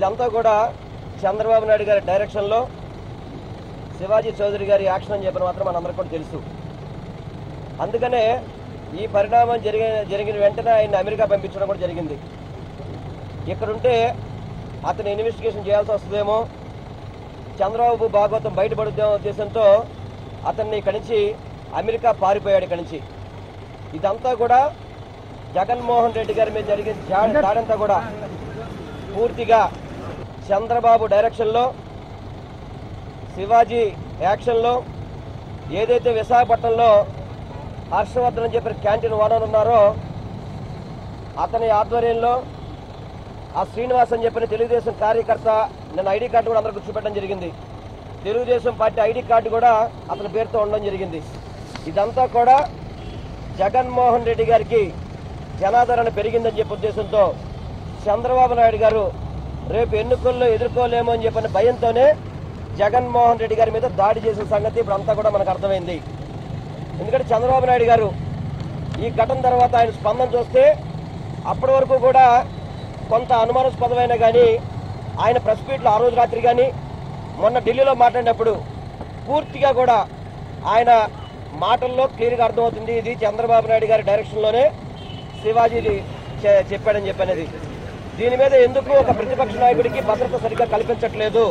ఇదంతా కూడా చంద్రబాబు నాయుడు గారి డైరెక్షన్లో శివాజీ చౌదరి గారి యాక్షన్ అని చెప్పిన మాత్రం మనందరికీ కూడా తెలుసు అందుకనే ఈ పరిణామం జరిగిన జరిగిన వెంటనే ఆయన అమెరికా పంపించడం కూడా జరిగింది ఇక్కడుంటే అతను ఇన్వెస్టిగేషన్ చేయాల్సి వస్తుందేమో చంద్రబాబు భాగవతం బయటపడుద్దాం ఉద్దేశంతో అతన్ని ఇక్కడి నుంచి అమెరికా పారిపోయాడు ఇక్కడి నుంచి ఇదంతా కూడా జగన్మోహన్ రెడ్డి గారి మీద జరిగిన జా- దాడంతా కూడా పూర్తిగా చంద్రబాబు డైరెక్షన్లో శివాజీ యాక్షన్లో ఏదైతే విశాఖపట్నంలో హర్షవర్ధన్ అని చెప్పిన క్యాంటీన్ ఓనర్ ఉన్నారో అతని ఆధ్వర్యంలో ఆ శ్రీనివాస్ అని చెప్పిన తెలుగుదేశం కార్యకర్త నేను ఐడి కార్డు కూడా అందరికి చూపెట్టడం జరిగింది తెలుగుదేశం పార్టీ ఐడి కార్డు కూడా అతని పేరుతో ఉండడం జరిగింది ఇదంతా కూడా జగన్మోహన్ రెడ్డి గారికి జనాదరణ పెరిగిందని చెప్పే ఉద్దేశంతో చంద్రబాబు నాయుడు గారు రేపు ఎన్నికల్లో ఎదుర్కోలేమో అని చెప్పిన భయంతోనే జగన్మోహన్ రెడ్డి గారి మీద దాడి చేసిన సంగతి ఇప్పుడు అంతా కూడా మనకు అర్థమైంది ఎందుకంటే చంద్రబాబు నాయుడు గారు ఈ ఘటన తర్వాత ఆయన స్పందన చూస్తే అప్పటి వరకు కూడా కొంత అనుమానాస్పదమైన కానీ ఆయన ప్రెస్ మీట్లో ఆ రోజు రాత్రి కానీ మొన్న ఢిల్లీలో మాట్లాడినప్పుడు పూర్తిగా కూడా ఆయన మాటల్లో క్లియర్గా అర్థమవుతుంది ఇది చంద్రబాబు నాయుడు గారి డైరెక్షన్లోనే శివాజీది చె- చెప్పాడని చెప్పనేది దీని మీద ఎందుకు ఒక ప్రతిపక్ష నాయకుడికి భద్రత సరిగ్గా కల్పించట్లేదు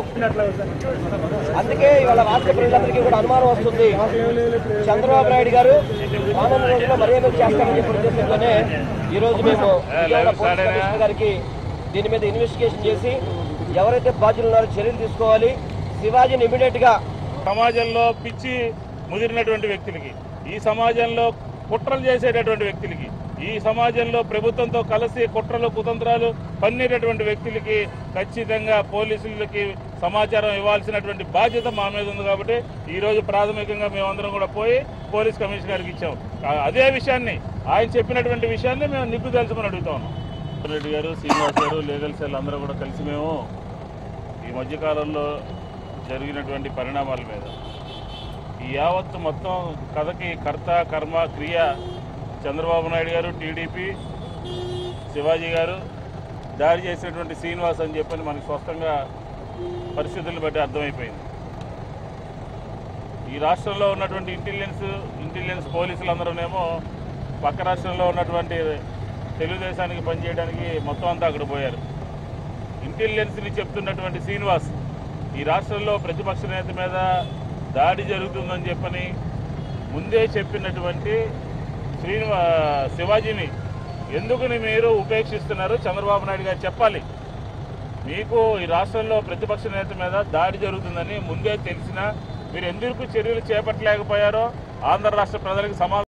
అందుకే ఇవాళ రాష్ట్ర ప్రజలందరికీ కూడా అనుమానం వస్తుంది చంద్రబాబు నాయుడు గారు రానున్న రోజుల్లో మర్యాద చేస్తామని చెప్పిన ఉద్దేశంతోనే ఈ రోజు మేము విజయవాడ పోలీస్ కమిషనర్ గారికి దీని మీద ఇన్వెస్టిగేషన్ చేసి ఎవరైతే బాధ్యులు ఉన్నారో చర్యలు తీసుకోవాలి శివాజీని ఇమీడియట్ గా సమాజంలో పిచ్చి ముదిరినటువంటి వ్యక్తులకి ఈ సమాజంలో కుట్రలు చేసేటటువంటి వ్యక్తులకి ఈ సమాజంలో ప్రభుత్వంతో కలిసి కుట్రలు కుతంత్రాలు పన్నేటటువంటి వ్యక్తులకి ఖచ్చితంగా పోలీసులకి సమాచారం ఇవ్వాల్సినటువంటి బాధ్యత మా మీద ఉంది కాబట్టి ఈ రోజు ప్రాథమికంగా మేమందరం కూడా పోయి పోలీస్ కమిషనర్ గారికి ఇచ్చాం ఆ- అదే విషయాన్ని ఆయన చెప్పినటువంటి విషయాన్ని మేము నిగ్గు తెలుసుకుని అడుగుతా ఉన్నాం రెడ్డి గారు శ్రీనివాస్ గారు లీగల్ సెల్ అందరూ కూడా కలిసి మేము ఈ మధ్యకాలంలో జరిగినటువంటి పరిణామాల మీద ఈ యావత్తు మొత్తం కథకి కర్త కర్మ క్రియ చంద్రబాబు నాయుడు గారు టీడీపీ శివాజీ గారు దాడి చేసినటువంటి శ్రీనివాస్ అని చెప్పని మనకు స్పష్టంగా పరిస్థితులను బట్టి అర్థమైపోయింది ఈ రాష్ట్రంలో ఉన్నటువంటి ఇంటెలిజెన్స్ ఇంటెలిజెన్స్ పోలీసులందరూనేమో పక్క రాష్ట్రంలో ఉన్నటువంటి తెలుగుదేశానికి పనిచేయడానికి మొత్తం అంతా అక్కడ పోయారు ఇంటెలిజెన్స్ని చెప్తున్నటువంటి శ్రీనివాస్ ఈ రాష్ట్రంలో ప్రతిపక్ష నేత మీద దాడి జరుగుతుందని చెప్పని ముందే చెప్పినటువంటి శ్రీనివా శివాజీని ఎందుకుని మీరు ఉపేక్షిస్తున్నారు చంద్రబాబు నాయుడు గారు చెప్పాలి మీకు ఈ రాష్ట్రంలో ప్రతిపక్ష నేత మీద దాడి జరుగుతుందని ముందే తెలిసినా మీరు ఎందుకు చర్యలు చేపట్టలేకపోయారో ఆంధ్ర రాష్ట్ర ప్రజలకు సమాధానం